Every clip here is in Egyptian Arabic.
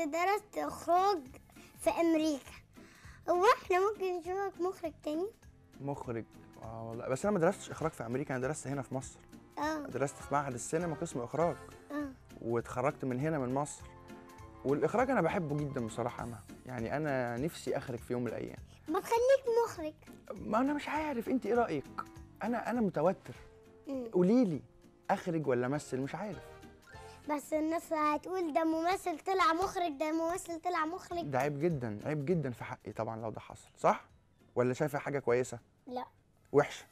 درست اخراج في امريكا هو احنا ممكن نشوفك مخرج تاني مخرج اه والله بس انا ما درستش اخراج في امريكا انا درست هنا في مصر اه درست في معهد السينما قسم اخراج اه واتخرجت من هنا من مصر والاخراج انا بحبه جدا بصراحه انا يعني انا نفسي اخرج في يوم من الايام ما تخليك مخرج ما انا مش عارف انت ايه رايك انا انا متوتر مم. قولي لي اخرج ولا امثل مش عارف بس الناس هتقول ده ممثل طلع مخرج ده ممثل طلع مخرج ده عيب جدا عيب جدا في حقي طبعا لو ده حصل صح ولا شايفه حاجه كويسه لا وحشه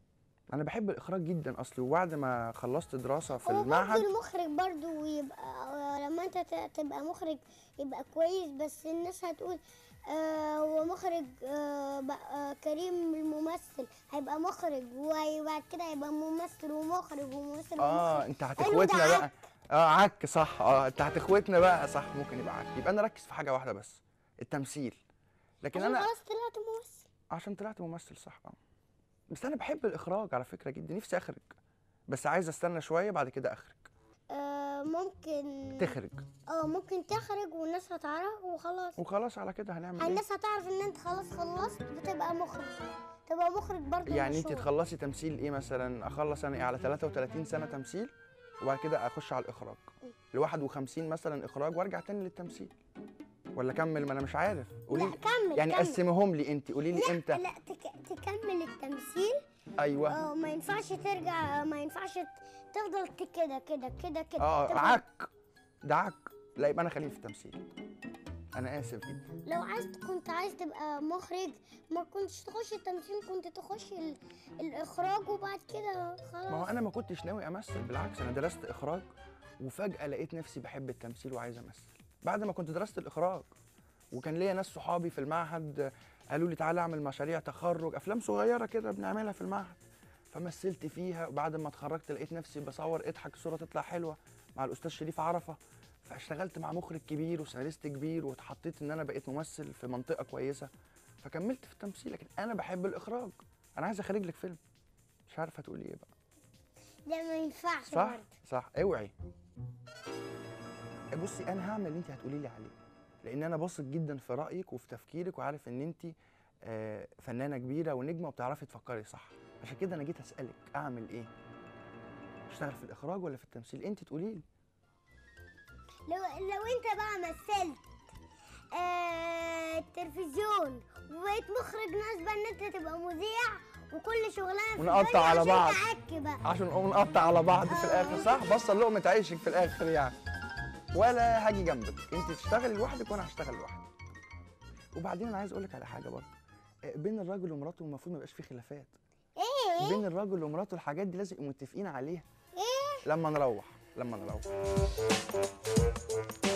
انا بحب الاخراج جدا اصلي وبعد ما خلصت دراسه في هو برضه المعهد المخرج برضه يبقى لما انت ت- تبقى مخرج يبقى كويس بس الناس هتقول آه هو مخرج آه بقى كريم الممثل هيبقى مخرج وبعد كده هيبقى ممثل ومخرج وممثل اه ومخرج انت حلو هتخوتنا ده بقى اه عك صح اه انت هتخوتنا بقى صح ممكن يبقى عك يبقى انا ركز في حاجه واحده بس التمثيل لكن عشان انا خلاص طلعت ممثل عشان طلعت ممثل صح اه بس انا بحب الاخراج على فكره جدا نفسي اخرج بس عايز استنى شويه بعد كده اخرج آه ممكن تخرج اه ممكن تخرج والناس هتعرف وخلاص وخلاص على كده هنعمل ايه الناس هتعرف ان انت خلاص خلصت بتبقى مخرج تبقى مخرج برضه يعني انت مشهور. تخلصي تمثيل ايه مثلا اخلص انا ايه على 33 سنه تمثيل وبعد كده اخش على الاخراج ل 51 مثلا اخراج وارجع تاني للتمثيل ولا اكمل ما انا مش عارف قولي لا لي كمل يعني كمل. قسمهم لي انت قولي لي امتى لا تك... تكمل التمثيل ايوه اه ما ينفعش ترجع ما ينفعش ت- تفضل ت- كده كده كده كده اه تفضل- عك ده عك لا يبقى انا خليني في التمثيل انا اسف جدا لو عايز كنت عايز تبقى مخرج ما كنتش تخش التمثيل كنت تخش ال... الاخراج وبعد كده خلاص ما هو انا ما كنتش ناوي امثل بالعكس انا درست اخراج وفجاه لقيت نفسي بحب التمثيل وعايز امثل بعد ما كنت درست الاخراج وكان ليا ناس صحابي في المعهد قالوا لي تعالى اعمل مشاريع تخرج افلام صغيره كده بنعملها في المعهد فمثلت فيها وبعد ما اتخرجت لقيت نفسي بصور اضحك الصوره تطلع حلوه مع الاستاذ شريف عرفه فاشتغلت مع مخرج كبير وسيناريست كبير واتحطيت ان انا بقيت ممثل في منطقه كويسه فكملت في التمثيل لكن انا بحب الاخراج انا عايز اخرج لك فيلم مش عارفه تقولي ايه بقى ده ما ينفعش صح برضه صح اوعي بصي انا هعمل اللي انت هتقولي لي عليه لان انا واثق جدا في رايك وفي تفكيرك وعارف ان انت آه، فنانه كبيره ونجمه وبتعرفي تفكري صح عشان كده انا جيت اسالك اعمل ايه اشتغل في الاخراج ولا في التمثيل انت تقولي لي لو لو انت بقى مثلت آه التلفزيون وبقيت مخرج ناس بقى ان انت تبقى مذيع وكل شغلانه في ونقطع الدنيا على عشان بعض. تعك بقى عشان نقوم نقطع على بعض في الاخر صح بصل لقمه عيشك في الاخر يعني ولا هاجي جنبك انت تشتغلي لوحدك وانا هشتغل لوحدي وبعدين انا عايز اقول لك على حاجه برضه آه، بين الراجل ومراته المفروض ما يبقاش فيه خلافات ايه بين الراجل ومراته الحاجات دي لازم يبقوا متفقين عليها ايه لما نروح لما نروح